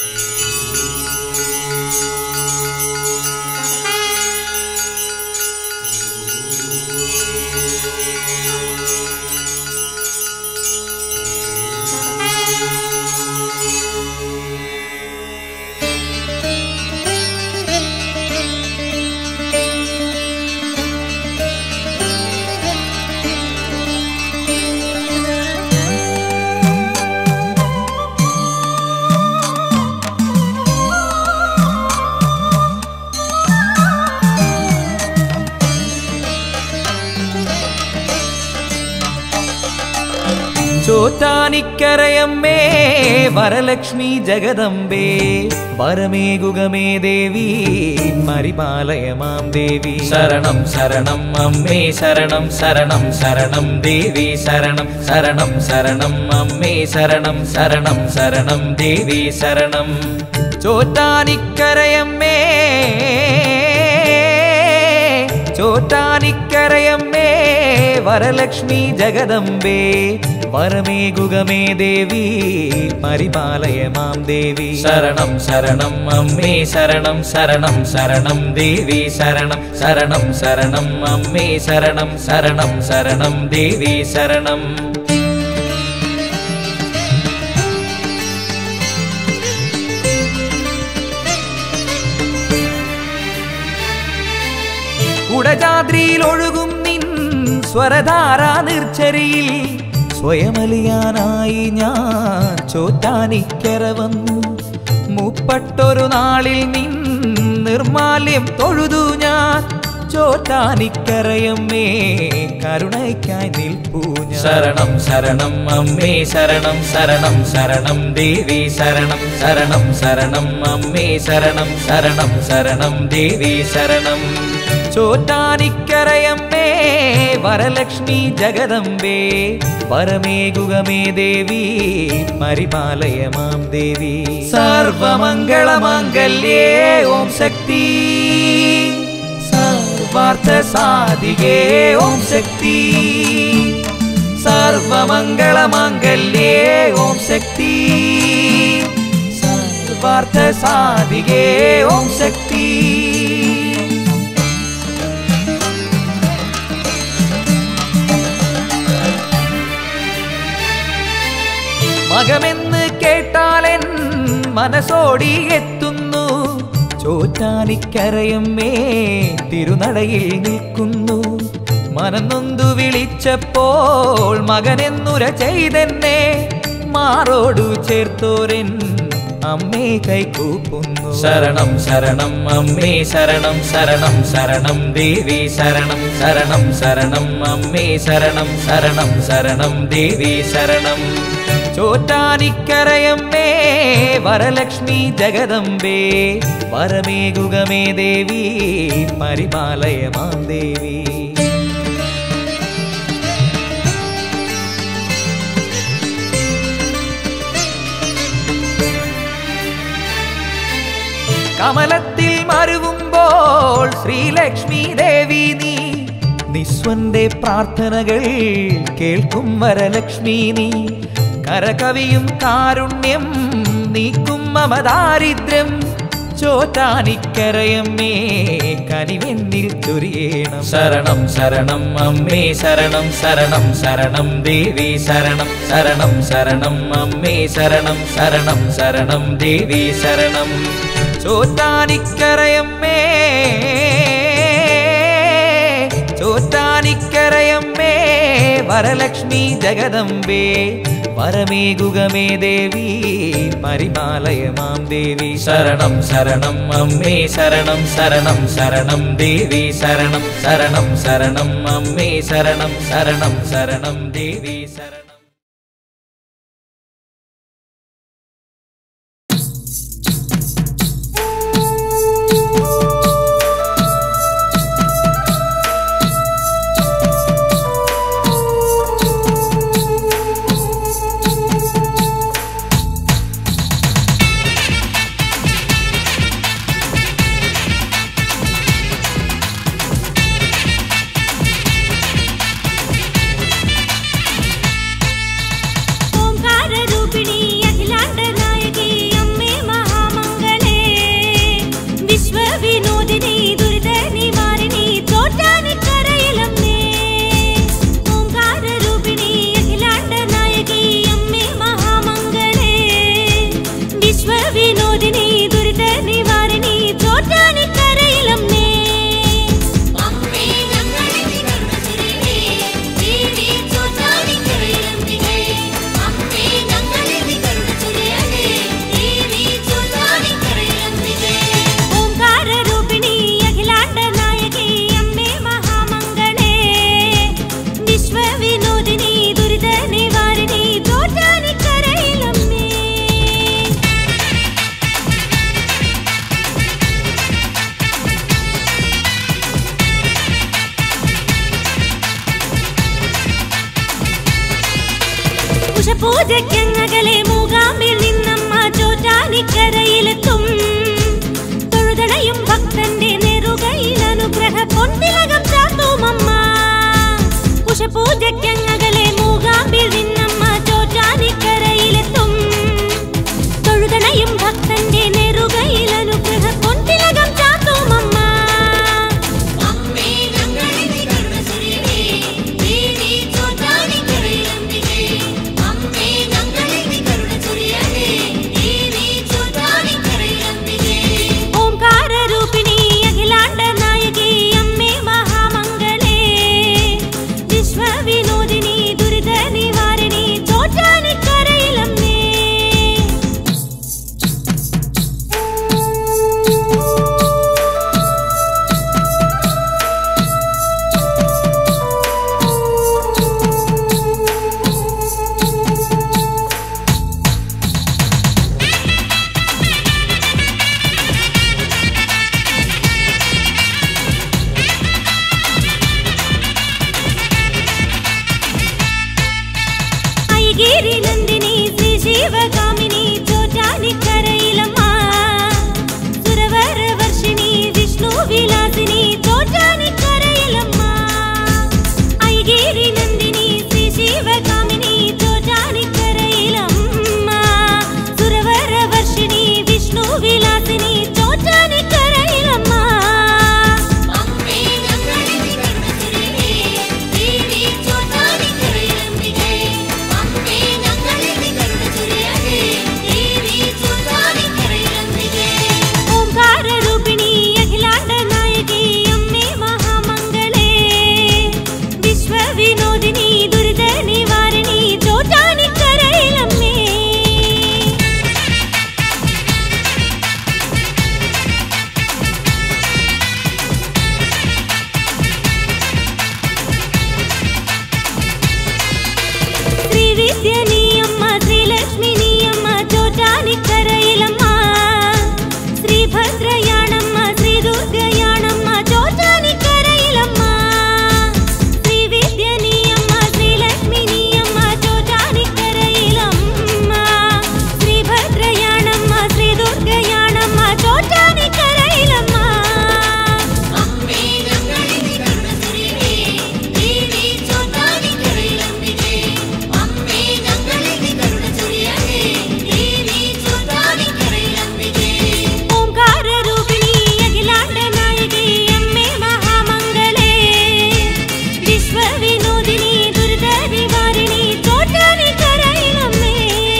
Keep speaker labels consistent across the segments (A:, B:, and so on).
A: ചോറ്റാനിക്കരയമ്മേ വരലക്ഷ്മി ജഗദംബേ വരമേകുകമേ ദേവി പരിപാലയമാം ദേവി
B: ശരണം ശരണം അമ്മേ ശരണം ശരണം ശരണം ദേവി ശരണം ശരണം ശരണം അമ്മേ ശരണം ശരണം ശരണം ദേവി ശരണം
A: ചോറ്റാനിക്കരയമ്മേ ചോറ്റാനിക്കരയമ്മേ വരലക്ഷ്മി ജഗദംബേ വരമേകുകമേ ദേവി പരിപാലയമാം ദേവി
B: ശരണം ശരണം അമ്മേ ശരണം ശരണം ശരണം ദേവി ശരണം ശരണം ശരണം അമ്മേ ശരണം ശരണം ശരണം ദേവി ശരണം
A: കുടജാദ്രിയിൽ ഒഴുകും നിൻ സ്വരധാര നിർച്ചരിയിൽ സ്വയമലിയാനായി ഞാൻ ചോറ്റാനിക്കര വന്നു മുപ്പട്ടൊരു നാളിൽ നിൻ നിർമാല്യം തൊഴുതു ഞാൻ ചോറ്റാനിക്കരയമ്മേ കരുണയ്ക്കായി നിൽപ്പൂ ഞാൻ
B: ശരണം ശരണം അമ്മേ ശരണം ശരണം ശരണം ദേവി ശരണം ശരണം ശരണം അമ്മേ ശരണം ശരണം ശരണം ദേവി ശരണം
A: ചോറ്റാനിക്കരയമ്മേ വരലക്ഷ്മി ജഗദംബേ വരമേകുകമേ ദേവി പരിപാലയമാം ദേവി സർവമംഗളമംഗല്യേ ഓം ശക്തി സർവാർത്ഥ സാധികേ ഓം ശക്തി സർവമംഗളമംഗല്യേ ഓം ശക്തി സർവാർത്ഥ സാധികേ ഓം ശക്തി മകമെന്ന് കേട്ടാലെൻ മനസ്സോടി എത്തുന്നു ചോറ്റാനിക്കരയമ്മേ തിരുനടയിൽ നിൽക്കുന്നു മനന്നൊന്തു വിളിച്ചപ്പോൾ മകനെന്നുര ചെയ്തെന്നെ മാറോടു ചേർത്തോരൻ അമ്മേ കൈകൂപ്പുന്നു
B: ശരണം ശരണം അമ്മേ ശരണം ശരണം ശരണം ദേവി ശരണം ശരണം ശരണം അമ്മേ ശരണം ശരണം ശരണം ദേവി ശരണം
A: ചോറ്റാനിക്കരയമ്മേ വരലക്ഷ്മി ജഗദംബേ വരമേകുകമേ ദേവി പരിപാലയമാം ദേവി കമലത്തിൽ മരുവുമ്പോൾ ശ്രീലക്ഷ്മി ദേവി നീ നിസ്വന്റെ പ്രാർത്ഥനകൾ കേൾക്കും വരലക്ഷ്മി നീ കരകവിയും കാരുണ്യം നീക്കും മമദാരിദ്ര്യം ചോറ്റാനിക്കരയമ്മേ കനിവെന്നിൽ ചൊരിയേണം
B: ശരണം ശരണം അമ്മേ ശരണം ശരണം ശരണം ദേവി ശരണം ശരണം ശരണം അമ്മേ ശരണം ശരണം ശരണം ദേവി ശരണം
A: ചോറ്റാനിക്കരയമ്മേ ചോറ്റാനിക്കരയമ്മേ വരലക്ഷ്മി ജഗദംബേ വരമേകുകമേ ദേവി പരിപാലയമാം ദേവി
B: ശരണം ശരണം അമ്മേ ശരണം ശരണം ശരണം ദേവി ശരണം ശരണം ശരണം അമ്മേ ശരണം ശരണം ശരണം ദേവി ശരണം
C: ഉഷപൂജയ്ക്കങ്ങകലെ മൂകാമ്പിൽ നിന്നമ്മ ചോറ്റാനിക്കരയിലെത്തും തൊഴുതടയും ഭക്തന്റെ നെറുകയിൽ അനുഗ്രഹ പൊൻതിലകം ചാർത്തുമമ്മ ഉഷപൂജയ്ക്കങ്ങകലെ മൂകാമ്പിൽ നിന്നമ്മ ചോറ്റാനിക്കരയിലെത്തും തൊഴുതണയും ഭക്തന്റെ നെറുകയിൽ അനുഗ്രഹ പൊൻതിലകം ചാർത്തുമമ്മ
D: അമ്മേ ഞങ്ങളിനി കരുണസുരിയേ ദേവി ചോറ്റാനിക്കരയിലംബികേ അമ്മേ ഞങ്ങളിനി കരുണസുരിയേ ദേവി ചോറ്റാനിക്കരയിലംബികേ
C: ഓംകാരരൂപിണി അഖിലാണ്ട നായകി അമ്മേ മഹാമംഗളേ വിശ്വവിനോദിനി ദുരിത നിവാരിണി ചോറ്റാനിക്കരയിലമ്മേ ഐഗിരി നന്ദിനി ശ്രീ ശിവകാമിനി ചോറ്റാനിക്കരയിലമ്മ സുരവര വർഷിണി വിഷ്ണു വിലാസിനി ചോറ്റാനിക്കരയിലമ്മ ഐഗിരി നന്ദിനി ശ്രീ ശിവകാമിനി ചോറ്റാനിക്കരയിലമ്മ സുരവര വർഷിണി വിഷ്ണു വിലാസിനി ചോറ്റാനിക്കരയിലമ്മ
D: അമ്മേ ഞങ്ങളിനി കരുണസുരിയേ ദേവി ചോറ്റാനിക്കരയിലംബികേ അമ്മേ ഞങ്ങളിനി കരുണസുരിയേ ദേവി ചോറ്റാനിക്കരയിലംബികേ
C: ഓംകാരരൂപിണി അഖിലാണ്ട നായകി അമ്മേ മഹാമംഗളേ വിശ്വവിനോദിനി ദുരിത നിവാരിണി ചോറ്റാനിക്കരയിലമ്മേ ശ്രീവിദ്യ നീയമ്മ ശ്രീലക്ഷ്മി നീയമ്മ ചോറ്റാനിക്കരയിലമ്മ ശ്രീഭദ്രയാണമ്മ ശ്രീദുർഗയാണമ്മ ചോറ്റാനിക്കരയിലമ്മ ശ്രീവിദ്യ നീയമ്മ ശ്രീലക്ഷ്മി നീയമ്മ ചോറ്റാനിക്കരയിലമ്മ ശ്രീഭദ്രയാണമ്മ ശ്രീദുർഗയാണമ്മ ചോറ്റാനിക്കരയിലമ്മ
D: അമ്മേ ഞങ്ങളിനി കരുണസുരിയേ ദേവി ചോറ്റാനിക്കരയിലംബികേ അമ്മേ ഞങ്ങളിനി കരുണസുരിയേ ദേവി ചോറ്റാനിക്കരയിലംബികേ
C: ഓംകാരരൂപിണി അഖിലാണ്ട നായകി അമ്മേ മഹാമംഗളേ വിശ്വവിനോദിനി ദുരിത നിവാരിണി ചോറ്റാനിക്കരയിലമ്മേ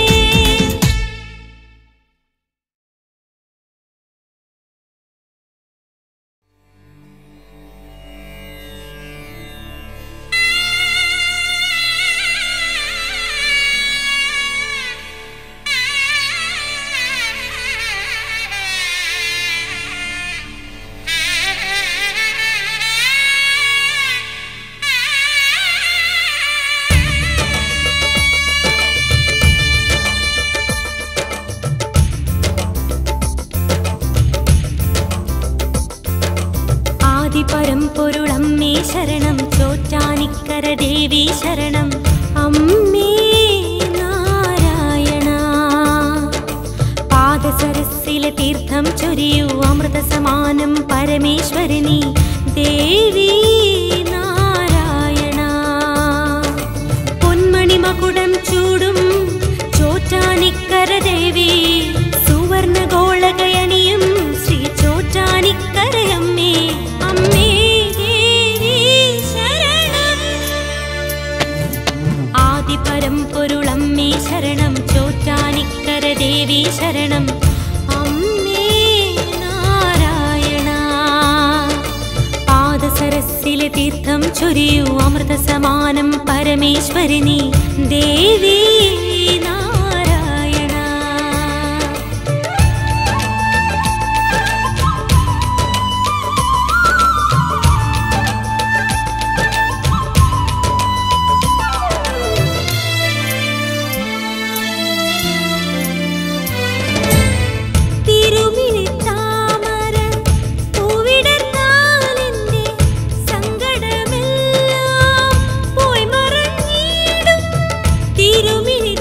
C: ആദിപരമ്പൊരുളമ്മേ ശരണം ചോറ്റാനിക്കര ദേവി ശരണം അമ്മേ നാരായണ പാദസരസിലെ തീർത്ഥം ചൊരിയൂ അമൃത സമാനം പരമേശ്വരനി ദേവി നാരായണ പൊന്മണി മകുടം ചൂടും ചോറ്റാനിക്കര ദേവി സുവർണ ഗോളകയണിയും ശ്രീ ചോറ്റാനിക്കരയമ്മേ അമ്മേ ദേവി ശരണം ആദിപരമ്പൊരുളമ്മേ ശരണം ചോറ്റാനിക്കര ദേവി ശരണം അമ്മേ നാരായണ പാദസരസിലെ തീർത്ഥം ചൊരിയൂ അമൃത സമാനം പരമേശ്വരിനി ദേവി നാരായണ തിരുമിഴി താമര പൂവിടർന്നാലെന്റെ സങ്കടമെല്ലാം പോയി മറഞ്ഞിടും തിരുമിഴി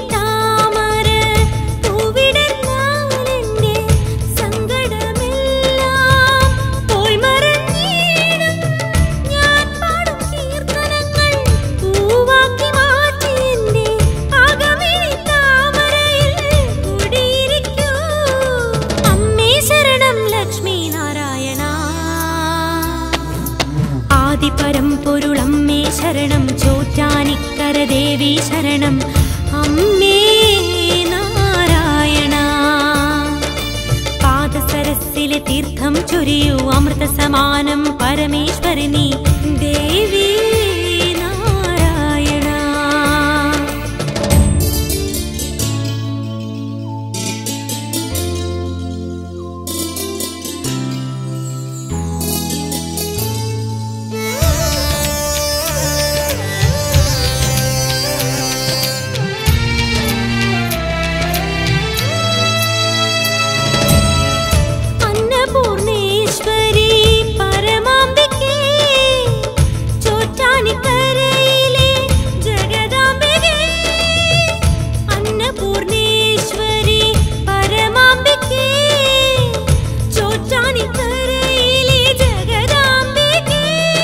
C: ചൊരിയൂ അമൃത സമാനം പരമേശ്വരനി ദേവി നാരായണ അന്നപൂർണേശ്വരി പരമാംബികേ ചോറ്റാനിക്കരയിലെ ജഗദാംബികേ അന്നപൂർണേശ്വരി പരമാംബികേ ചോറ്റാനിക്കരയിലെ ജഗദാംബികേ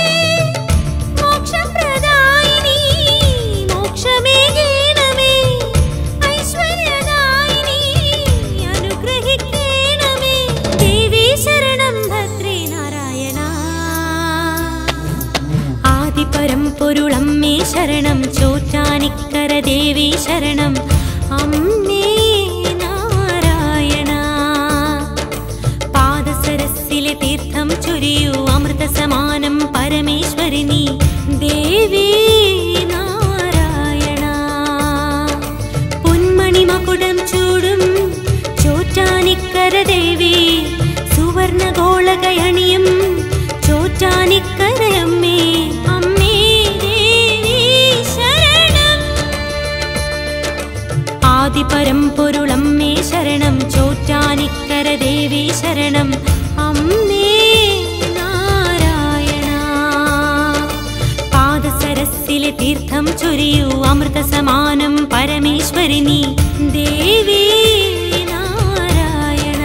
C: മോക്ഷപ്രദായിനി മോക്ഷമേകീണമേ ഐശ്വര്യദായിനി അനുഗ്രഹിക്കണമേ ദേവി ശരണം ഭദ്രേ നാരായണ ആദിപരം പൊരുളമ്മേ ശരണം ചോറ്റാനിക്കര ദേവി ശരണം അമ്മേ നാരായണ പാദസരസ്സിലെ തീർത്ഥം ചൊരിയൂ അമൃത സമാനം പരമേശ്വരിനി ദേവി നാരായണ പൊന്മണി മകുടം ചൂടും ചോറ്റാനിക്കര ദേവി സുവർണ ഗോളകയണിയും ചോറ്റാനിക്കരയമ്മേ അമ്മേ ദേവി ശരണം ആദിപരം പൊരുളമ്മേ ശരണം ചോറ്റാനിക്കര ദേവി ശരണം അമ്മേ നാരായണ പാദസരസ്സിലെ തീർത്ഥം ചൊരിയൂ അമൃത സമാനം പരമേശ്വരിനി ദേവി നാരായണ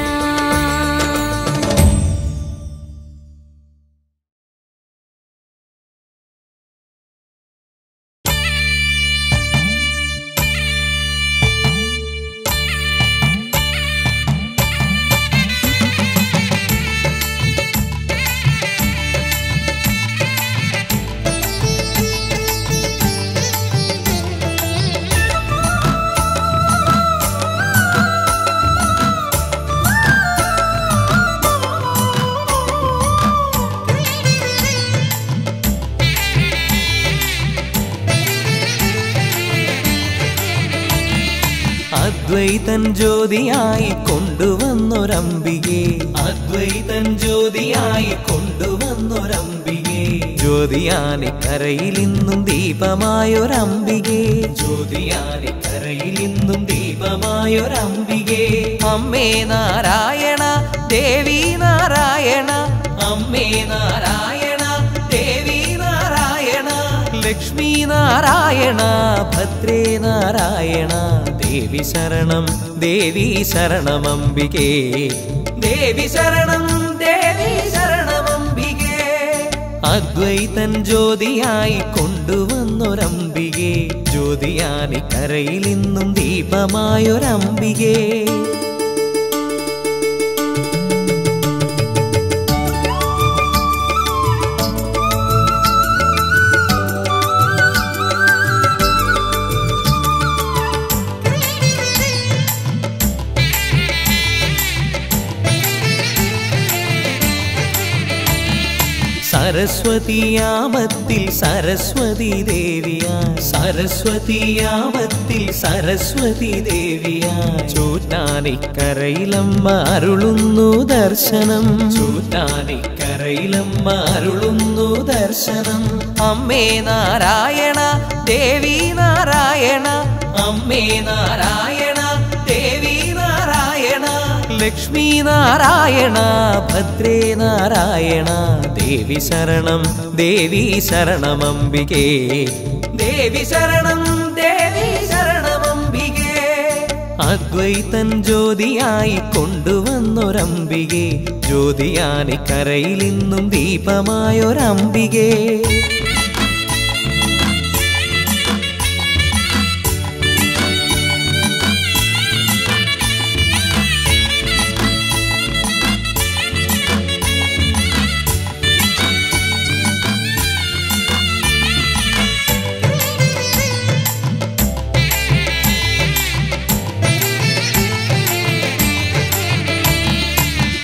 A: അദ്വൈതൻ ജ്യോതിയായി കൊണ്ടുവന്നൊരംബികെ അദ്വൈതൻ ജ്യോതിയായി കൊണ്ടുവന്നൊരംബികെ ജ്യോതിയാനിക്കരയിൽ ഇന്നും ദീപമായൊരംബികെ ജ്യോതിയാനിക്കരയിൽ ഇന്നും ദീപമായൊരംബികെ അമ്മേ നാരായണ ദേവി നാരായണ അമ്മേ നാരായണ ദേവി നാരായണ ലക്ഷ്മി നാരായണ ഭദ്രേ നാരായണ ദേവി ശരണം ദേവി ശരണമംബികേ ദേവി ശരണം ദേവി ശരണമംബികേ അദ്വൈതൻ ജ്യോതിയായി കൊണ്ടുവന്നൊരംബികെ ജ്യോതിയാനിക്കരയിൽ ഇന്നും ദീപമായൊരംബികേ സരസ്വതിയാമത്തിൽ സരസ്വതി ദേവിയ സരസ്വതിയാമത്തിൽ സരസ്വതി ദേവിയ ചൂറ്റാനിക്കരയിലമ്മ അരുളുന്നു ദർശനം ചൂറ്റാനിക്കരയിലമ്മ അരുളുന്നു ദർശനം അമ്മേ നാരായണ ദേവി നാരായണ അമ്മേ നാരായണ ദേവി നാരായണ ലക്ഷ്മി നാരായണ ഭദ്രേ നാരായണ ദേവി ശരണം ദേവി ശരണമംബികേ ദേവി ശരണം ദേവി ശരണമംബികേ അദ്വൈതൻ ജ്യോതിയായി കൊണ്ടുവന്നൊരംബികെ ജ്യോതിയാനിക്കരയിൽ ഇന്നും ദീപമായൊരംബികേ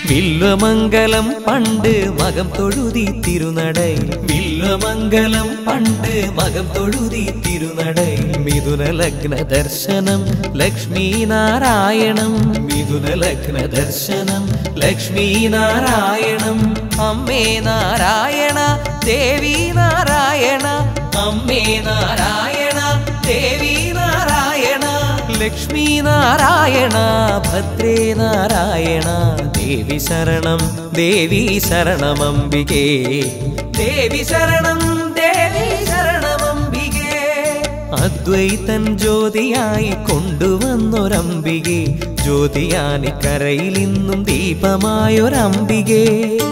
A: വില്വമംഗലം പണ്ട് മകം തൊഴുതി തിരുനടൈ വില്വമംഗലം പണ്ട് മകം തൊഴുതി തിരുനടൈ മിഥുന ലഗ്ന ദർശനം ലക്ഷ്മീ നാരായണം മിഥുന ലഗ്ന ദർശനം ലക്ഷ്മീ നാരായണം അമ്മേ നാരായണ ദേവി നാരായണ അമ്മേ നാരായണ ദേവി നാരായണ ലക്ഷ്മീ നാരായണ ഭദ്രേ നാരായണ ദേവി ശരണം ദേവി ശരണമംബികേ ദേവി ശരണം ദേവി ശരണമംബികേ അദ്വൈതൻ ജ്യോതിയായി കൊണ്ടുവന്നൊരംബികെ ജ്യോതിയാനിക്കരയിൽ ഇന്നും ദീപമായൊരംബികേ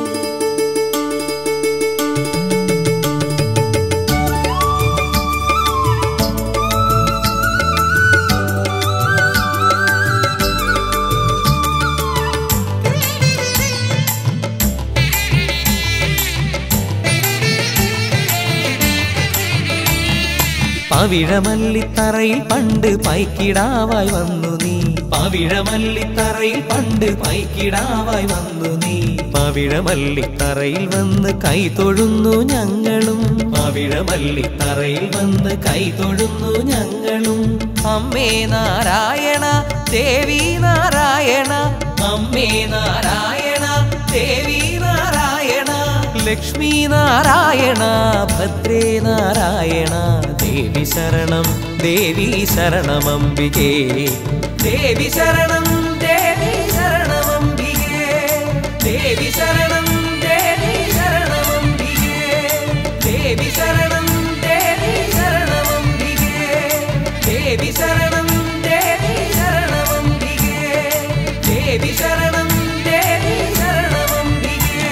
A: പവിഴമല്ലിത്തറയിൽ പണ്ട് പൈക്കിടാവായി വന്നു നീ പവിഴമല്ലിത്തറയിൽ പണ്ട് പൈക്കിടാവായി വന്നു നീ പവിഴമല്ലിത്തറയിൽ വന്ന് കൈ തൊഴുന്നു ഞങ്ങളും പവിഴമല്ലിത്തറയിൽ വന്ന് കൈ തൊഴുന്നു ഞങ്ങളും അമ്മേ നാരായണ ദേവി നാരായണ അമ്മേ നാരായണ ദേവി നാരായണ ലക്ഷ്മീ നാരായണ ഭദ്രേ നാരായണ ദേവി ശരണം ദേവി ശരണമംബികേ ദേവി ശരണം ദേവി ശരണമംബികേ ദേവി ശരണം ദേവി ശരണമംബികേ ദേവി ശരണം ദേവി ശരണമംബികേ ദേവി ശരണം ദേവി ശരണമംബികേ ദേവി ശരണം ദേവി ശരണമംബികേ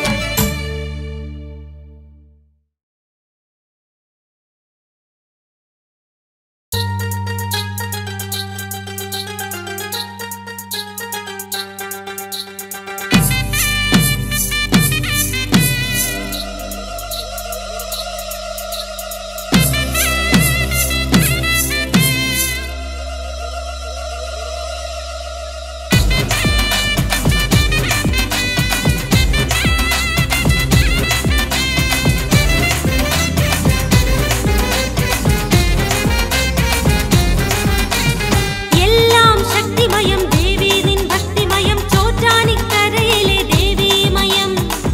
C: എല്ലാം ശക്തിമയം ദേവി നിൻ ഭക്തിമയം ചോറ്റാനിക്കരയിലെ ദേവീമയം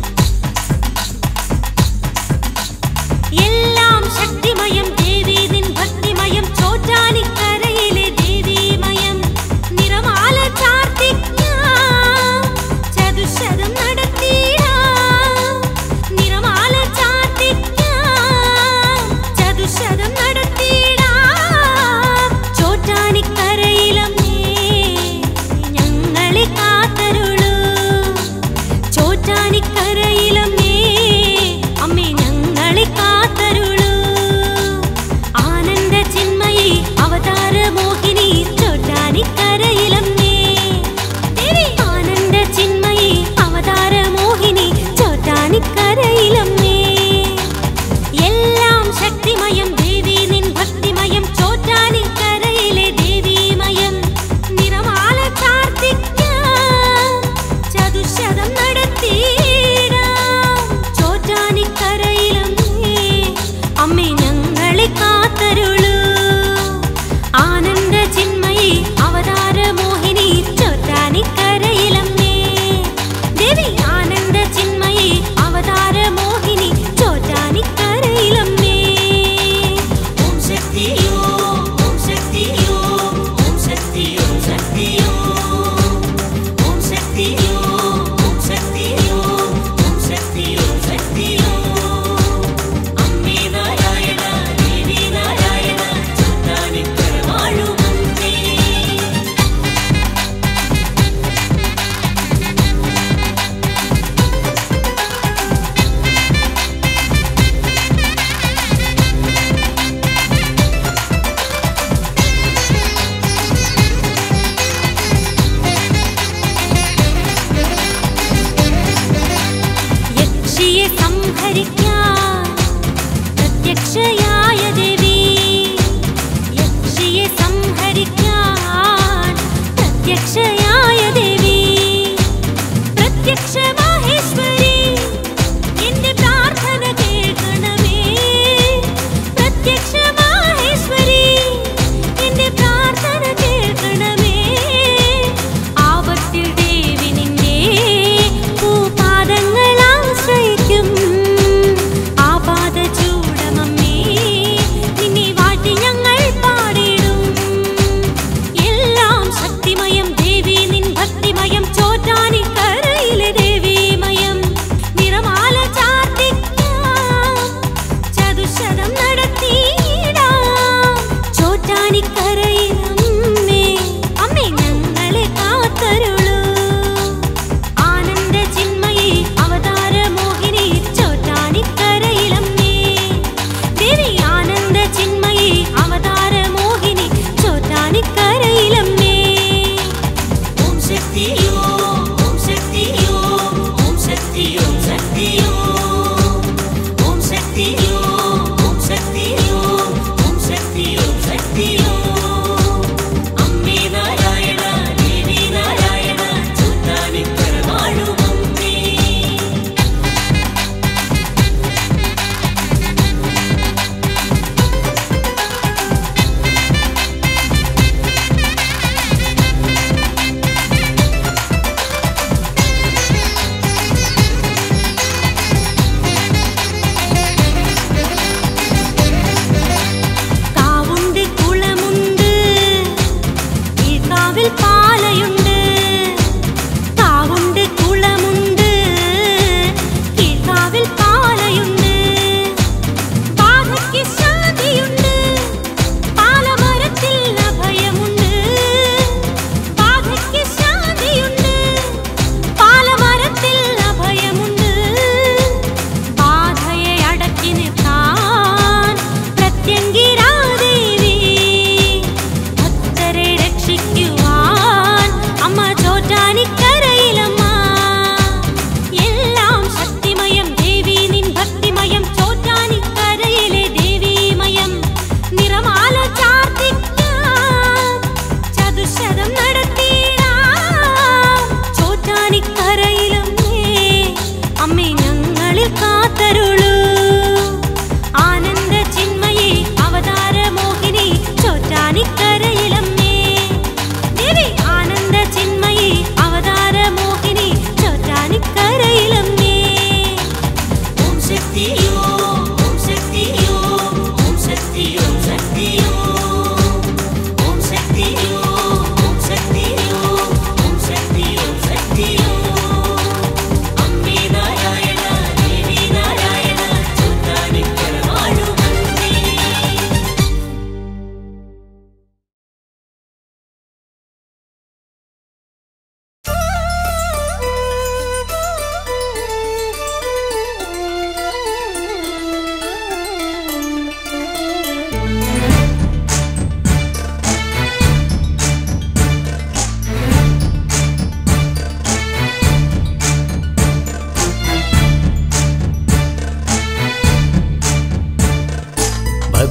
C: എല്ലാം ശക്തിമയം ദേവി നിൻ ഭക്തിമയം ചോറ്റാനിക്കരയിലെ ദേവീമയം നിറമാല ചാർത്തിക്കാം ചതുശതം നടത്തിയിടാം നിറമാല ചാർത്തിക്കാം ചതുശതം നടത്തിയിടാം ചോറ്റാനിക്കരയിലമ്മേ ഞങ്ങളെ കാത്തരുളൂ ചോറ്റാനിക്കരയിലമ്മേ അമ്മേ ഞങ്ങളെ കാത്തരുളൂ ആനന്ദ ചിന്മയി അവതാര മോഹിനി ചോറ്റാനിക്കരയിലമ്മേ ദേവി ആനന്ദ ചിന്മയി അവതാര മോഹിനി ചോറ്റാനിക്കരയിലമ്മേ എല്ലാം ശക്തിമയം ദേവി നിൻ ഭക്തിമയം ചോറ്റാനിക്കരയിലെ ദേവീമയം നിറമാല ചാർത്തിക്കാം ചതുശതം നടത്തിയിടാം ചോറ്റാനിക്കരയിലമ്മേ അമ്മേ ഞങ്ങളെ കാത്തരുളൂ ആനന്ദ ചിന്മയി അവതാര മോഹിനി ചോറ്റാനിക്കരയിലമ്മേ ദേവി ആനന്ദ ചിന്മയി അവതാര മോഹിനി ചോറ്റാനിക്കരയിലമ്മേ ഓം ശക്തിയോ ഓം ശക്തിയോ ഓം ശക്തിയോ ശക്തിയോ ഓം ശക്തിയോ ഓം ശക്തിയോ ഓം ശക്തിയോ ശക്തിയോ അമ്മേ നാരായണ ദേവി നാരായണ ചോറ്റാനിക്കര വാഴുമമ്മേ യക്ഷിയെ സംഹരിക്കാൻ പ്രത്യക്ഷയായ ദേവി യക്ഷിയെ സംഹരിക്കാൻ പ്രത്യക്ഷയായ ദേവി പ്രത്യക്ഷയായ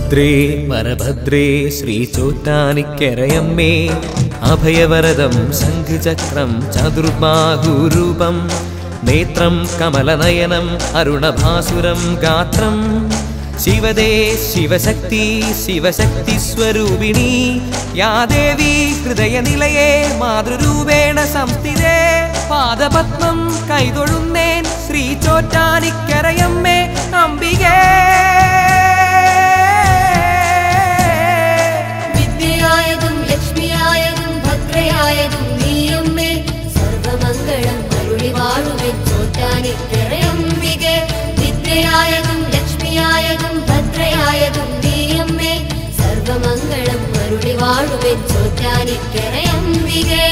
A: ഭദ്രേ വരഭദ്രേ ശ്രീ ചോറ്റാനിക്കരയമ്മേ അഭയവരദം ശംഖുചക്രം ചതുർബാഹുരൂപം നേത്രം കമലനയനം അരുണഭാസുരം ഗാത്രം ശിവദേ ശിവശക്തി ശിവശക്തി സ്വരൂപിണി യാ ദേവി ഹൃദയനിലയേ മാതൃരൂപേണ സംസ്ഥിതേ പാദപത്മം കൈതൊഴുന്നേൻ ശ്രീ ചോറ്റാനിക്കരയമ്മേ അംബികേ
D: വിദ്യയായതും ലക്ഷ്മിയായതും ഭദ്രയായതും നീയമ്മേ സർവമംഗളം അരുളി വാഴുവെ ചോറ്റാനിക്കരയംബികെ വിദ്യയായതും ലക്ഷ്മിയായതും ഭദ്രയായതും നീയമ്മേ സർവമംഗളം അരുളി വാഴുവെ ചോറ്റാനിക്കരയംബികെ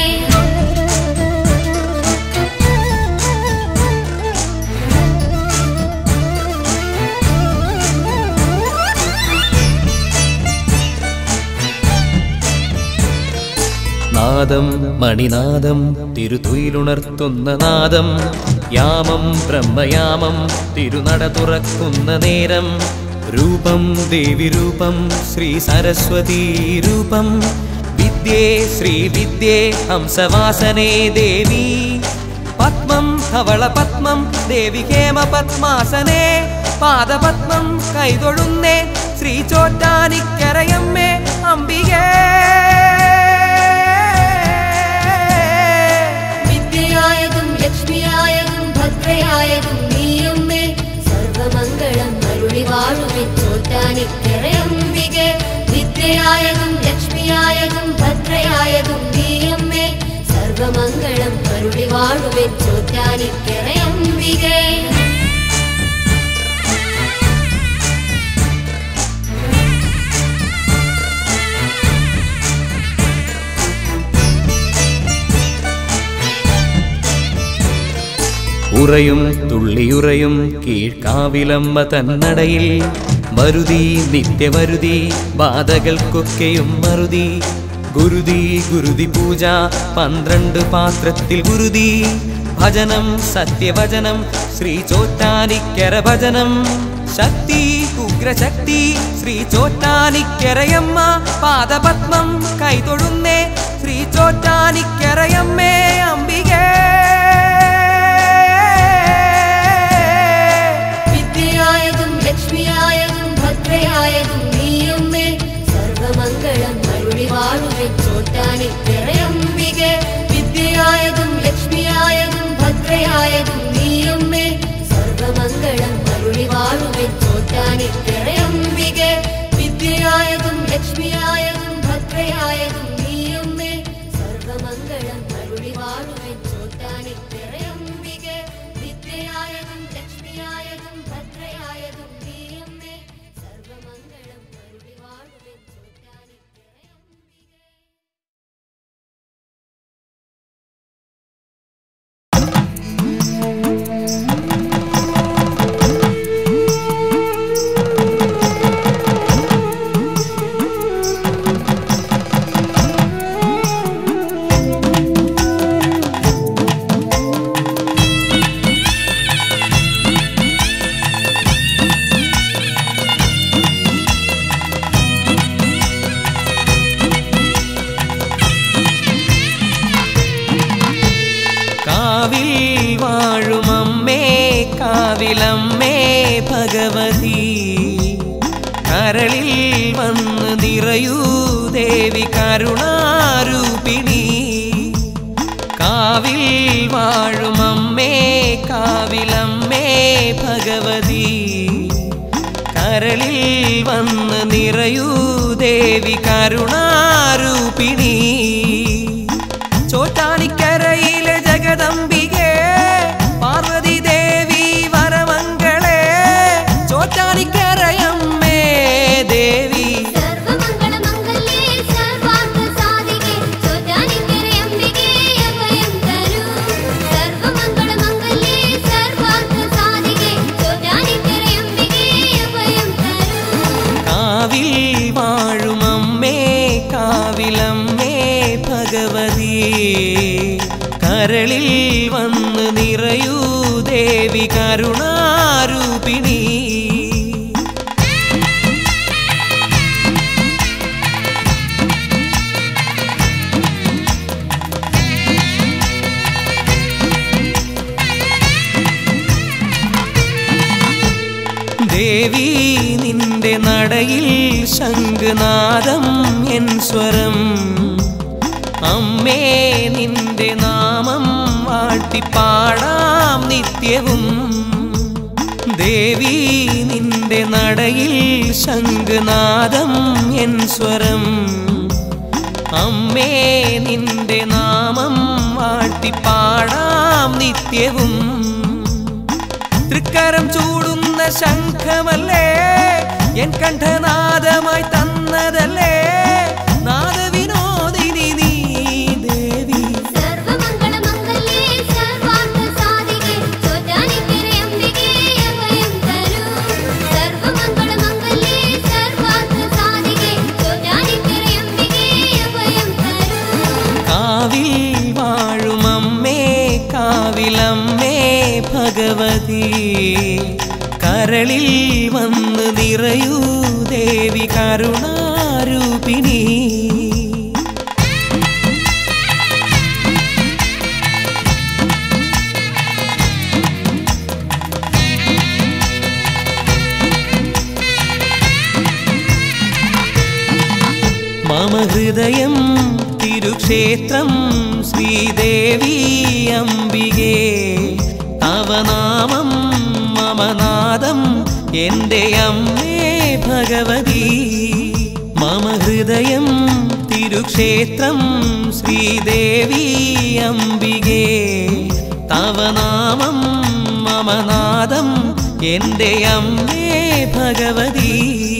A: നാദം മണിനാദം തിരുതുയിലുണർത്തുന്ന നാദം യാമം ബ്രഹ്മയാമം തിരുനട തുറക്കുന്ന നേരം രൂപം ദേവി രൂപം ശ്രീ സരസ്വതീ രൂപം വിദ്യേ ശ്രീ വിദ്യേ ഹംസവാസനേ ദേവി പത്മം ധവള പത്മം ദേവി ഹേമ പത്മാസനേ പാദപത്മം കൈതൊഴുന്നേ ശ്രീ ചോറ്റാനിക്കരയമ്മേ അംബികേ
D: വിദ്യയായതും ലക്ഷ്മിയായതും ഭദ്രയായതും നീയമ്മേ സർവമംഗളം അരുളി വാഴുവെ ചോറ്റാനിക്കരയംബികെ വിദ്യയായതും ലക്ഷ്മിയായതും ഭദ്രയായതും നീയമ്മേ സർവമംഗളം അരുളി വാഴുവെ ചോറ്റാനിക്കരയംബികെ
A: ഉറയും തുള്ളിയുറയും കീഴ്ക്കാവിലമ്മ തന്നടയിൽ മരുതി നിത്യവരുതി ബാധകൾക്കൊക്കെയും മറുതി ഗുരുതി ഗുരുതി പൂജ പന്ത്രണ്ട് പാത്രത്തിൽ ഗുരുതി ഭജനം സത്യവചനം ശ്രീ ചോറ്റാനിക്കര ഭജനം ശക്തി ഉഗ്രശക്തി ശ്രീ ചോറ്റാനിക്കരയമ്മ പാദപത്മം കൈതൊഴുന്നേ ശ്രീ ചോറ്റാനിക്കരയമ്മേ അംബികേ
D: വിദ്യയായതും ലക്ഷ്മിയായതും ഭദ്രയായതും നീയമ്മേ സർവമംഗളം അരുളി വാഴുവെ ചോറ്റാനിക്കരയംബികെ വിദ്യയായതും ലക്ഷ്മിയായതും ഭദ്രയായതും നീയമ്മേ സർവമംഗളം അരുളി വാഴുവെ ചോറ്റാനിക്കരയംബികെ വിദ്യയായതും ലക്ഷ്മിയായതും ഭദ്രയായതും നീയമ്മേ സർവമംഗളം അരുളി വാഴുവെ ചോറ്റാനിക്കരയംബികെ വിദ്യയായതും ലക്ഷ്മിയായതും ഭദ്രയായതും നീയമ്മേ സർവമംഗളം അരുളി വാഴുവെ ചോറ്റാനിക്കരയംബികെ
A: കാവിൽ വാഴുമമ്മേ കാവിലമ്മേ ഭഗവതി കരളിൽ വന്ന് നിറയൂ ദേവി കരുണാരൂപിണി കാവിൽ വാഴുമമ്മേ കാവിലമ്മേ ഭഗവതി കരളിൽ വന്ന് നിറയൂ ദേവി കരുണാരൂപിണി ചോറ്റാനിക്കരയിലെ ജഗദംബികേ പാർവതി ദേവി വരമംഗളേ ചോറ്റാനിക്കരയമ്മേ ദേവി
D: സർവമംഗളമംഗല്യേ സർവാർത്ഥസാധികേ ചോറ്റാനിക്കരയംബികേ അഭയം തരൂ സർവമംഗളമംഗല്യേ സർവാർത്ഥസാധികേ ചോറ്റാനിക്കരയംബികേ അഭയം തരൂ
A: കാവിൽ വാഴുമമ്മേ കാവിലമ്മേ ഭഗവതി കരളിൽ വന്ന് നിറയൂ ദേവി കരുണാരൂപിണി ദേവി നിന്റെ നടയിൽ ശംഖനാദം എൻ സ്വരം അമ്മേ നിന്റെ നാമം വാഴ്ത്തിപ്പാടാം നിത്യവും ദേവി നിന്റെ നടയിൽ ശംഖനാദം എൻ സ്വരം അമ്മേ നിന്റെ നാമം വാഴ്ത്തിപ്പാടാം നിത്യവും തൃക്കരം ചൂടുന്ന ശംഖമല്ലേ എൻ കണ്ഠനാദമായി തന്നതല്ലേ നാദവിനോദിനി നീ ദേവി
D: സർവമംഗളമംഗല്യേ സർവാർത്ഥസാധികേ ചോറ്റാനിക്കര അംബികേ അഭയം തരൂ സർവമംഗളമംഗല്യേ സർവാർത്ഥസാധികേ ചോറ്റാനിക്കര അംബികേ അഭയം തരൂ
A: കാവിൽ വാഴുമമ്മേ കാവിലമ്മേ ഭഗവതി കരളിൽ വന്ന് നിറയൂ ദേവി കരുണാരൂപിണി മമ ഹൃദയം തിരുക്ഷേത്രം ശ്രീദേവി അംബികേ തവ നാമം മമ നാദം എൻ്റെ അമ്മേ ഭഗവതി മമ ഹൃദയം തിരുക്ഷേത്രം ശ്രീദേവി അംബികേ തവ നാമം മമ നാദം എൻ്റെ അമ്മേ ഭഗവതി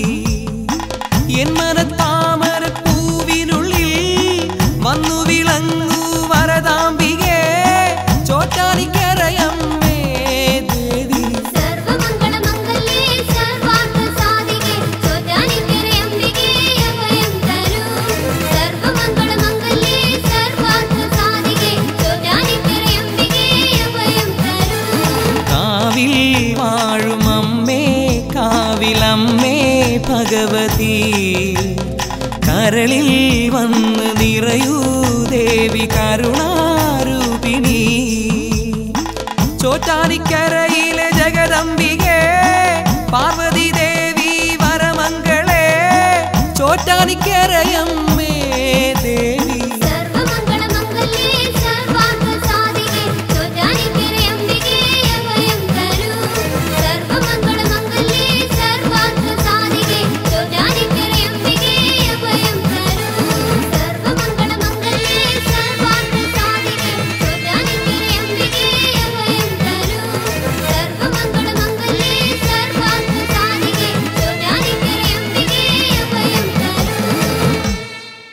A: എൻ മനത്താമര പൂവിനുള്ളിൽ വന്നു വിളങ്ങൂ വരദാംബികേ ചോറ്റാനിക്കരയമ്മേ ദേവി
D: സർവമംഗളമംഗല്യേ സർവാർത്ഥസാധികേ ചോറ്റാനിക്കര അംബികേ അഭയം തരൂ സർവമംഗളമംഗല്യേ സർവാർത്ഥസാധികേ ചോറ്റാനിക്കര അംബികേ അഭയം തരൂ
A: കാവിൽ വാഴുമമ്മേ കാവിലമ്മേ ഭഗവതി കരളിൽ വന്ന് നിറയൂ ദേവി കരുണാരൂപിണി ചോറ്റാനിക്കരയിലെ ജഗദംബികേ പാർവതി ദേവി വരമംഗളേ ചോറ്റാനിക്കരയമ്മേ ദേവി
D: സർവമംഗളമംഗല്യേ സർവാർത്ഥസാധികേ ചോറ്റാനിക്കര അംബികേ അഭയം തരൂ സർവമംഗളമംഗല്യേ സർവാർത്ഥസാധികേ ചോറ്റാനിക്കര അംബികേ അഭയം തരൂ സർവമംഗളമംഗല്യേ സർവാർത്ഥസാധികേ ചോറ്റാനിക്കര അംബികേ അഭയം തരൂ സർവമംഗളമംഗല്യേ സർവാർത്ഥസാധികേ ചോറ്റാനിക്കര അംബികേ അഭയം തരൂ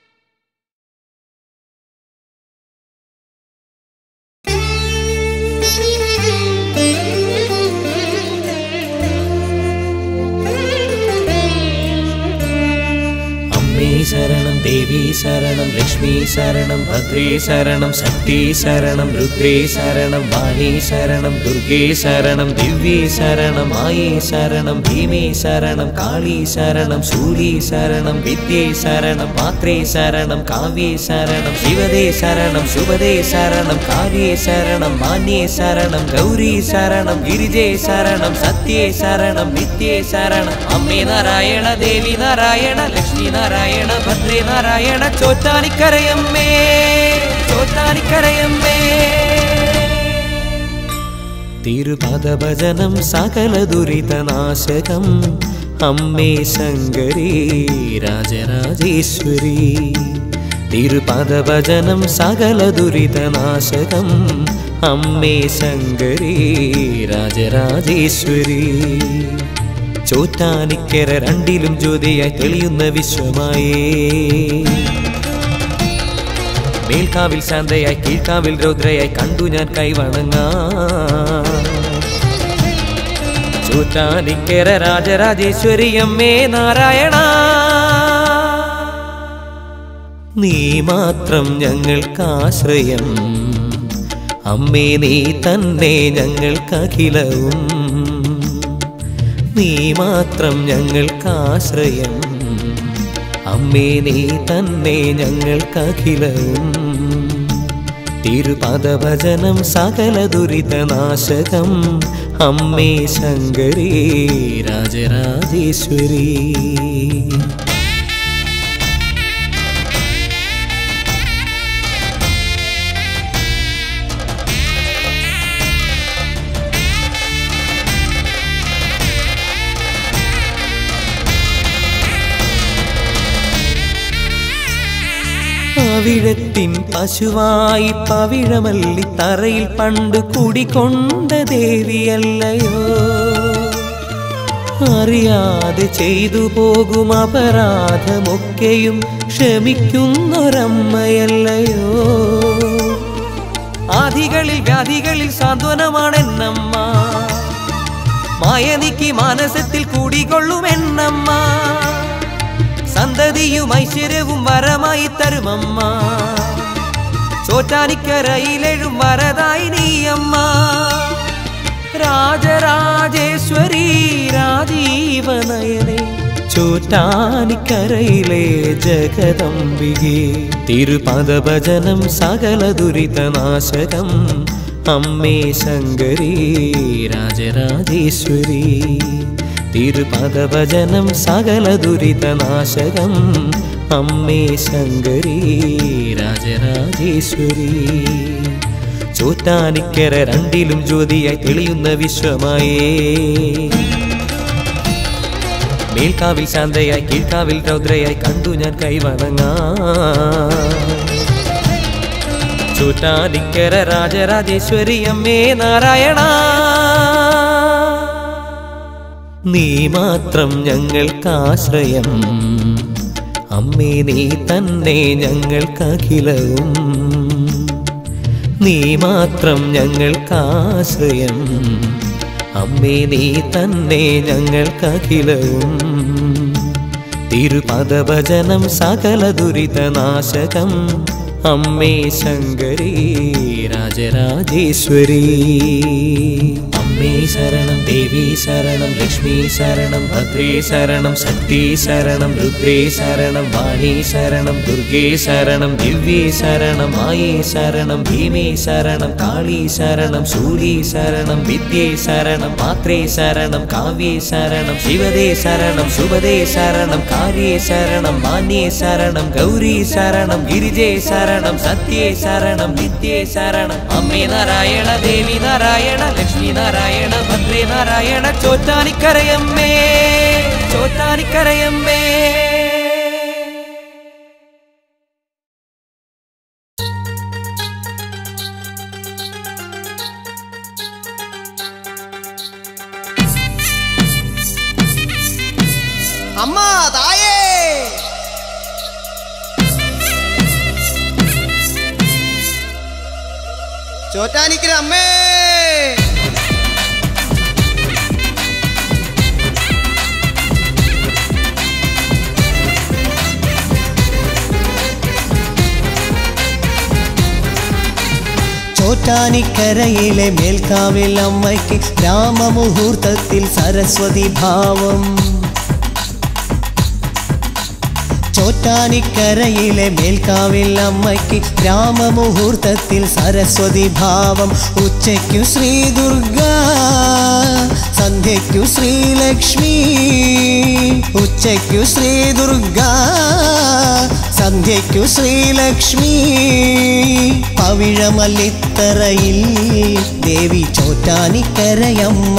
A: അമ്മേ ശരണം ദേവി ശരണം ലക്ഷ്മി ശരണം ഭദ്രേ ശരണം ശക്തി ശരണം രുദ്രേ ശരണം വാണി ശരണം ദുർഗേ ശരണം ദിവ്യേ ശരണം ആയേ ശരണം ഭീമേ ശരണം കാളി ശരണം ശൂലി ശരണം വിദ്യേ ശരണം പാത്രേ ശരണം കാവ്യേ ശരണം ശിവദേ ശരണം ശുഭദേ ശരണം കാര്യേ ശരണം മാന്യേ ശരണം ഗൗരി ശരണം ഗിരിജേ ശരണം സത്യേ ശരണം നിത്യേ ശരണം അമ്മേ നാരായണ ദേവി നാരായണ ലക്ഷ്മി നാരായണ ഭദ്രേ നാരായണ ചോറ്റാനിക്കരയമ്മേ ചോറ്റാനിക്കരയമ്മേ തിരുപദഭജനം സകല ദുരിതനാശകം അമ്മേ ശങ്കരി രാജരാജേശ്വരി തിരുപദഭജനം സകല ദുരിതനാശകം അമ്മേ ശങ്കരി രാജരാജേശ്വരി ചോറ്റാനിക്കര രണ്ടിലും ജ്യോതിയായി തെളിയുന്ന വിശ്വമായേ മേൽക്കാവിൽ ശാന്തയായി കീഴ്ക്കാവിൽ രൗദ്രയായി കണ്ടു ഞാൻ കൈവണങ്ങാ ചൂറ്റാനിക്കര രാജരാജേശ്വരി അമ്മേ നാരായണ നീ മാത്രം ഞങ്ങൾക്കാശ്രയം അമ്മേ നീ തന്നെ ഞങ്ങൾക്കഖിലവും നീ മാത്രം ഞങ്ങൾക്കാശ്രയം അമ്മേ നീ തന്നെ ഞങ്ങൾക്കഖിലവും തിരുപദഭജനം സകല ദുരിതനാശകം അമ്മേ ശങ്കരേ രാജരാജേശ്വരി പവിഴത്തിൻ പശുവായി പവിഴമല്ലി തറയിൽ പണ്ട് കുടികൊണ്ട ദേവിയല്ലയോ അറിയാതെ ചെയ്തു പോകും അപരാധമൊക്കെയും ക്ഷമിക്കുന്നൊരമ്മയല്ലയോ ആദികളിൽ വ്യാധികളിൽ സാന്ത്വനമാണെന്നമ്മ മായനിക്ക് മാനസത്തിൽ കൂടികൊള്ളുമെന്നമ്മ സന്തതിയും ഐശ്വര്യവും വരമായി തരുമമ്മ ചോറ്റാനിക്കരയിലെഴും വരതായി നീയമ്മ രാജരാജേശ്വരി രാജീവനയനെ ചോറ്റാനിക്കരയിലെ ജഗദംബികെ തിരുപദഭജനം സകല ദുരിതനാശകം അമ്മേ ശങ്കരി രാജരാജേശ്വരി തിരുപദഭജനം സകല ദുരിതനാശകം അമ്മേ ശങ്കരി രാജരാജേശ്വരി ചോറ്റാനിക്കര രണ്ടിലും ജ്യോതിയായി തെളിയുന്ന വിശ്വമായേ മേൽക്കാവിൽ ശാന്തയായി കീഴ്ക്കാവിൽ രൗദ്രയായി കണ്ടു ഞാൻ കൈവണങ്ങാ ചോറ്റാനിക്കര രാജരാജേശ്വരി അമ്മേ നാരായണ നീ മാത്രം ഞങ്ങൾക്കാശ്രയം അമ്മേ നീ തന്നെ ഞങ്ങൾക്കഖിലവും നീ മാത്രം ഞങ്ങൾക്കാശ്രയം അമ്മേ നീ തന്നെ ഞങ്ങൾക്കഖിലവും തിരുപദഭജനം സകല ദുരിതനാശകം അമ്മേ ശങ്കരി രാജരാജേശ്വരി അമ്മേ ശരണം ദേവി ശരണം ലക്ഷ്മി ശരണം ഭദ്രേ ശരണം ശക്തി ശരണം രുദ്രേ ശരണം വാണി ശരണം ദുർഗേ ശരണം ദിവ്യേ ശരണം മായേ ശരണം ഭീമേ ശരണം കാളി ശരണം ശൂലി ശരണം വിദ്യേ ശരണം മാത്രേ ശരണം കാവ്യേ ശരണം ശിവദേ ശരണം ശുഭദേ ശരണം കാര്യേ ശരണം മാന്യേ ശരണം ഗൗരി ശരണം ഗിരിജേ ശരണം സത്യേ ശരണം നിത്യേ ശരണം അമ്മേ നാരായണ ദേവി നാരായണ ലക്ഷ്മി നാരായണ ഭദ്രേ നാരായണ ചോറ്റാനിക്കരയമ്മേ ചോറ്റാനിക്കരയമ്മേ
E: അമ്മ തായേ ചോറ്റാനിക്കര അമ്മേ
F: ചോറ്റാനിക്കരയിലെ മേൽക്കാവിൽ അമ്മയ്ക്ക് രാമമുഹൂർത്തത്തിൽ സരസ്വതി ഭാവം ചോറ്റാനിക്കരയിലെ മേൽക്കാവിൽ അമ്മയ്ക്ക് രാമമുഹൂർത്തത്തിൽ സരസ്വതി ഭാവം ഉച്ചയ്ക്കു ശ്രീ ദുർഗ സന്ധ്യയ്ക്കു ശ്രീലക്ഷ്മി ഉച്ചയ്ക്കു ശ്രീ ദുർഗ സന്ധ്യയ്ക്കു ശ്രീലക്ഷ്മി പവിഴമല്ലിത്തറയിൽ ദേവി ചോറ്റാനിക്കരയമ്മ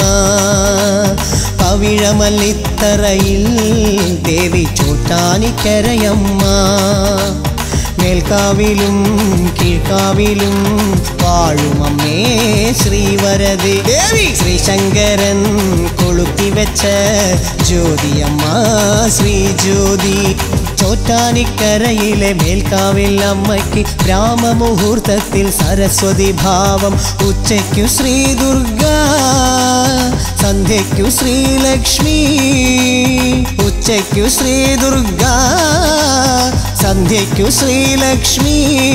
F: പവിഴമല്ലിത്തറയിൽ ദേവി ചോറ്റാനിക്കരയമ്മ മേൽക്കാവിലും കീഴ്ക്കാവിലും വാഴുമമ്മേ ശ്രീവരതി ദേവി ശ്രീശങ്കരൻ കൊളുത്തി വെച്ച ജ്യോതിയമ്മ ശ്രീ ജ്യോതി ചോറ്റാനിക്കരയിലെ മേൽക്കാവിൽ അമ്മയ്ക്ക് രാമമുഹൂർത്തത്തിൽ സരസ്വതി ഭാവം ഉച്ചയ്ക്കു ശ്രീ ദുർഗ സന്ധ്യയ്ക്കു ശ്രീലക്ഷ്മി ഉച്ചയ്ക്കു ശ്രീ ദുർഗ സന്ധ്യയ്ക്കു ശ്രീലക്ഷ്മി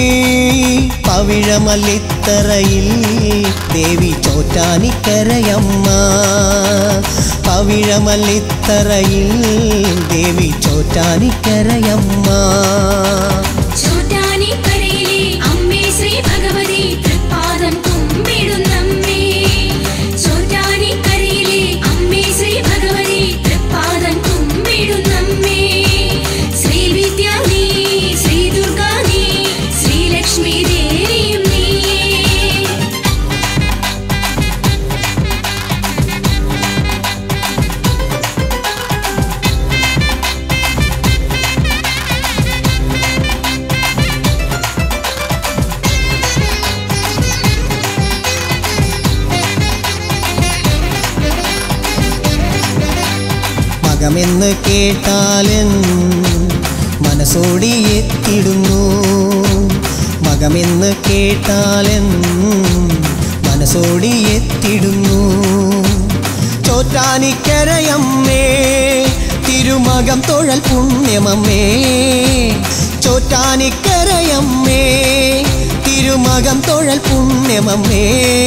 F: പവിഴമല്ലിത്തറയിൽ ദേവി ചോറ്റാനിക്കരയമ്മ പവിഴമല്ലിത്തറയിൽ ദേവി ചോറ്റാനിക്കരയമ്മ
C: ചോറ്റാനിക്കരയിലെ അമ്മേ ശ്രീ ഭഗവതി
F: മകമെന്ന് കേട്ടാലൻ മനസ്സോടി എത്തിടുന്നു മകമെന്ന് കേട്ടാലൻ മനസ്സോടി എത്തിടുന്നു ചോറ്റാനിക്കരയമ്മേ തിരുമകം തൊഴൽ പുണ്യമമ്മേ ചോറ്റാനിക്കരയമ്മേ തിരുമകം തൊഴൽ പുണ്യമമ്മേ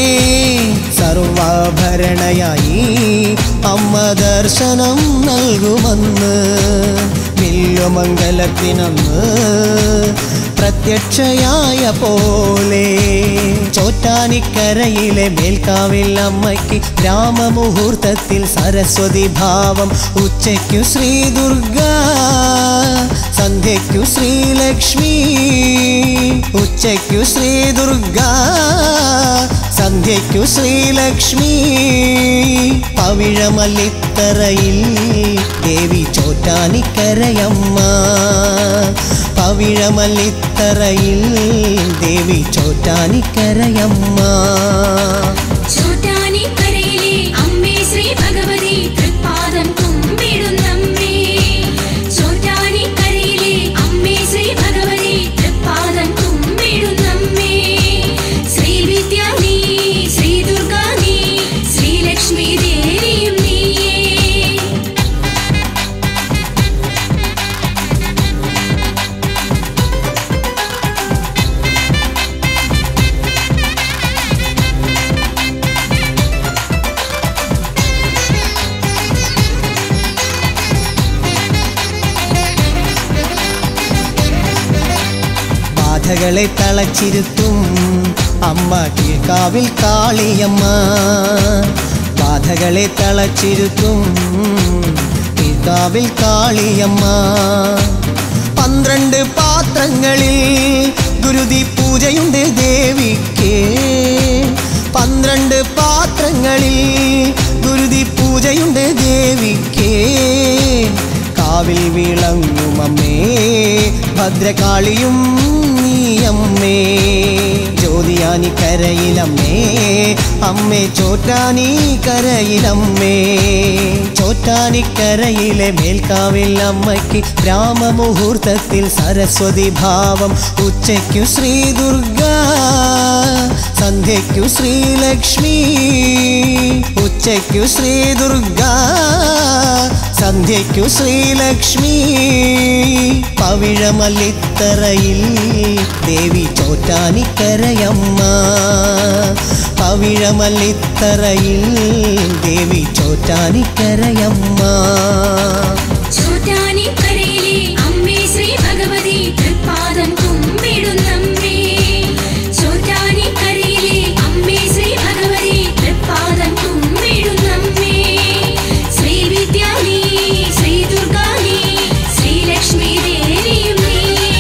F: സർവാഭരണയായി അമ്മ ദർശനം നൽകുമെന്ന് വില്ലുമംഗലത്തിനന്ന് പ്രത്യക്ഷയായ പോലെ ചോറ്റാനിക്കരയിലെ മേൽക്കാവിൽ അമ്മയ്ക്ക് രാമമുഹൂർത്തത്തിൽ സരസ്വതി ഭാവം ഉച്ചയ്ക്കു ശ്രീ ദുർഗ സന്ധ്യയ്ക്കു ശ്രീലക്ഷ്മി ഉച്ചയ്ക്കു ശ്രീ ദുർഗ സന്ധ്യയ്ക്കു ശ്രീലക്ഷ്മി പവിഴമല്ലിത്തറയിൽ ദേവി ചോറ്റാനിക്കരയമ്മ പവിഴമല്ലിത്തറയിൽ ദേവി ചോറ്റാനിക്കരയമ്മ
G: ചോറ്റാനിക്കരയിലെ അമ്മേ ശ്രീ ഭഗവതി തൃപ്പാദം കുമ്പിടുന്നമ്മേ ചോറ്റാനിക്കരയിലെ അമ്മേ ശ്രീ ഭഗവതി തൃപ്പാദം കുമ്പിടുന്നമ്മേ ശ്രീ വിദ്യ നീ ശ്രീ ദുർഗ നീ ശ്രീലക്ഷ്മി ദേവിയും നീയേ
F: ബാധകളെ തളച്ചിരുത്തും അമ്മ കീഴ്ക്കാവിൽ കാളിയമ്മ ബാധകളെ തളച്ചിരുത്തും കീഴ്ക്കാവിൽ കാളിയമ്മ പന്ത്രണ്ട് പാത്രങ്ങളിൽ ഗുരുതി പൂജയുണ്ട് ദേവിക്ക് പന്ത്രണ്ട് പാത്രങ്ങളിൽ ഗുരുതി പൂജയുണ്ട് ദേവിക്ക് കാവിൽ വിളങ്ങുമമ്മേ ഭദ്രകാളിയും നീയമ്മേ ജ്യോതിയാനി കരയിലമ്മേ അമ്മേ ചോറ്റാനി കരയിലമ്മേ ചോറ്റാനിക്കരയിലെ മേൽക്കാവിൽ അമ്മയ്ക്ക് രാമമുഹൂർത്തത്തിൽ സരസ്വതി ഭാവം ഉച്ചയ്ക്കു ശ്രീ ദുർഗ സന്ധ്യയ്ക്കു ശ്രീലക്ഷ്മി ഉച്ചയ്ക്കു ശ്രീ ദുർഗ സന്ധ്യയ്ക്കു ശ്രീലക്ഷ്മി പവിഴമല്ലിത്തറയിൽ ദേവി ചോറ്റാനിക്കരയമ്മ പവിഴമല്ലിത്തറയിൽ ദേവി ചോറ്റാനിക്കരയമ്മ
G: ചോറ്റാനിക്കരയിലെ അമ്മേ ശ്രീ ഭഗവതി തൃപ്പാദം കുമ്പിടുന്നമ്മേ ചോറ്റാനിക്കരയിലെ അമ്മേ ശ്രീ ഭഗവതി തൃപ്പാദം കുമ്പിടുന്നമ്മേ ശ്രീ വിദ്യ നീ ശ്രീ ദുർഗ നീ ശ്രീലക്ഷ്മി ദേവിയും നീയേ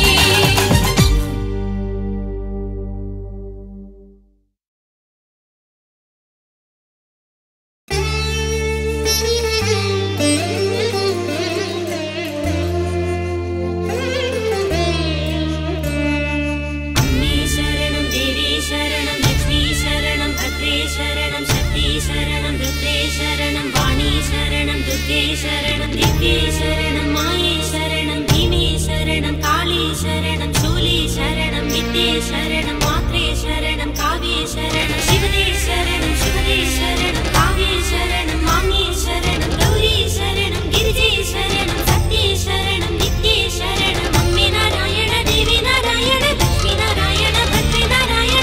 C: അമ്മേ ശരണം ദേവി ശരണം ലക്ഷ്മി ശരണം ഭദ്രേ ശരണം ശക്തി ശരണം രുദ്രേ ശരണം വാണി ശരണം ദുർഗേ ശരണം ദിവ്യേ ശരണം മായേ ശരണം ഭീമേ ശരണം കാളി ശരണം ശൂലി ശരണം വിദ്യേ ശരണം മാത്രേ ശരണം കാവ്യേ ശരണം ശിവദേ ശരണം ശിവദേ ശരണം കാവ്യേ ശരണം മാങ്ങേ ശരണം ഗൗരി ശരണം ഗിരിജേ ശരണം സത്യേ ശരണം നിത്യേ ശരണം അമ്മേ നാരായണ ദേവി നാരായണ ലക്ഷ്മി നാരായണ ഭദ്രേ നാരായണ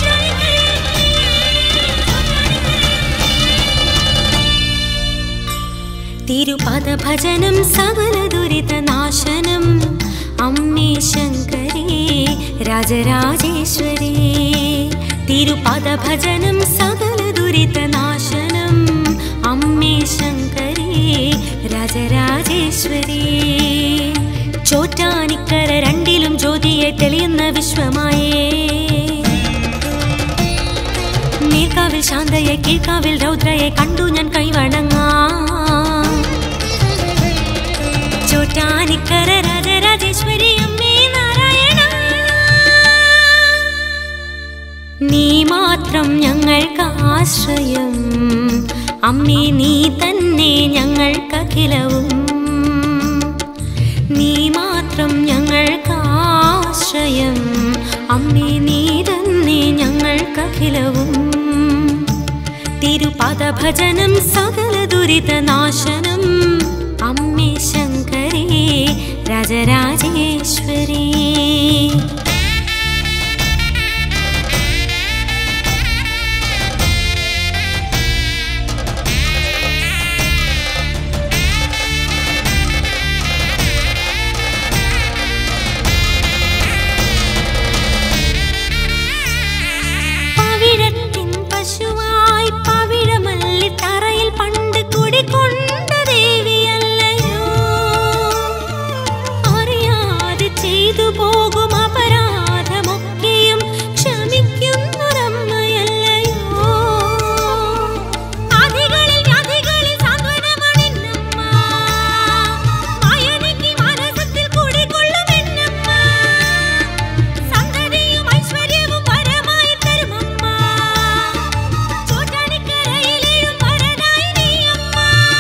C: തിരുപദ ഭജനം സകല ദുരിത നാശനം അമ്മേ ശങ്കരേ രാജരാജേശ്വരേ തിരുപദ ഭജനം സകല ദുരിത നാശനം അമ്മേ ശങ്കരേ രാജരാജേശ്വരേ ചോറ്റാനിക്കര രണ്ടിലും ജ്യോതിയെ തെളിയുന്ന വിശ്വമായേ നീർക്കാവിൽ ശാന്തയെ കീഴ്ക്കാവിൽ രൗദ്രയെ കണ്ടു ഞാൻ കൈവണങ്ങാം ചോറ്റാനിക്കര രാജരാജേശ്വരി അമ്മേ നാരായണ നീ മാത്രം ഞങ്ങൾക്ക് ആശ്രയം അമ്മേ നീ തന്നെ ഞങ്ങൾക്കഖിലവും നീ മാത്രം ഞങ്ങൾക്കാശ്രയം അമ്മേ നീ തന്നെ ഞങ്ങൾക്കഖിലവും തിരുപദഭജനം സകല ദുരിതനാശനം അമ്മേ ശങ്കരേ രാജരാജേശ്വരീ പവിഴത്തിൻ പശുവായി പവിഴമല്ലി തറയിൽ പണ്ട് കുടികൊണ്ട ദേവിയല്ലയോ അറിയാതെ ചെയ്തു പോകും അപരാധമൊക്കെയും ക്ഷമിക്കുന്നൊരമ്മയല്ലയോ ആദികളിൽ വ്യാധികളിൽ സാന്ത്വനമാണെന്നമ്മ മായനയ്ക്ക് മനസ്സത്തിൽ കുടികൊള്ളുമെന്നമ്മ സന്തതിയും ഐശ്വര്യവും വരമായി തരുമമ്മ ചോറ്റാനിക്കരയിലെയും വരനായി നീയമ്മ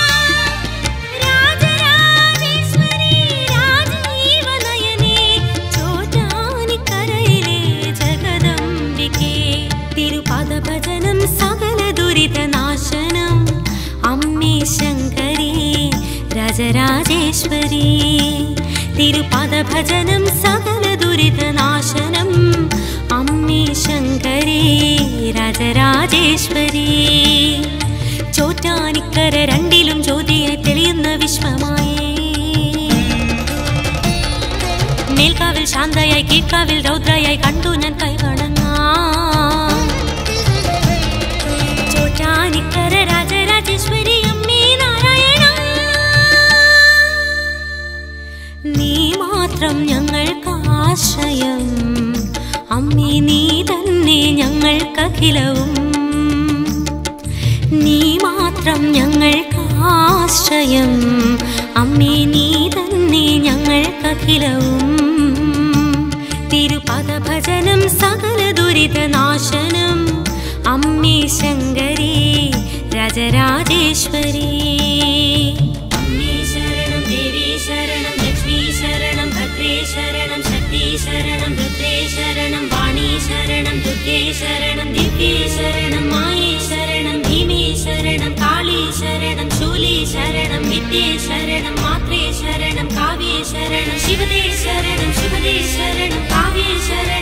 C: രാജരാജേശ്വരി രാജീവനയനേ ചോറ്റാനിക്കരയിലെ ജഗദംബികേ തിരുപദഭജനം സകല ദുരിതനാശനം അമ്മേ ശങ്കരി രാജരാജേശ്വരി തിരുപദഭജനം സകല ദുരിതനാശനം അമ്മേ ശങ്കരി രാജരാജേശ്വരി ചോറ്റാനിക്കര രണ്ടിലും ജ്യോതിയായി തെളിയുന്ന വിശ്വമായേ മേൽക്കാവിൽ ശാന്തയായി കീഴ്ക്കാവിൽ രൗദ്രയായി കണ്ടു ഞാൻ കൈവണങ്ങാം ചോറ്റാനിക്കര രാജരാജേശ്വരി അമ്മേ നാരായണ നീ മാത്രം ഞങ്ങൾക്ക് ആശ്രയം അമ്മേ നീ തന്നെ ഞങ്ങൾക്കഖിലവും നീ മാത്രം ഞങ്ങൾക്ക് ആശ്രയം അമ്മേ നീ തന്നെ ഞങ്ങൾക്കഖിലവും തിരുപദഭജനം സകല ദുരിതനാശനം അമ്മേ ശങ്കരി രാജരാജേശ്വരി അമ്മേ ശരണം ദേവി ശരണം ലക്ഷ്മി ശരണം ഭദ്രേ ശരണം ശക്തി ശരണം രുദ്രേ ശരണം വാണി ശരണം ദുർഗേ ശരണം ദിവ്യേ ശരണം മായേ ശരണം ഭീമേ ശരണം കാളി ശരണം ശൂലി ശരണം വിദ്യേ ശരണം മാത്രേ ശരണം കാവ്യേ ശരണം ശിവദേ ശരണം ശിവദേ ശരണം കാവ്യേ ശരണം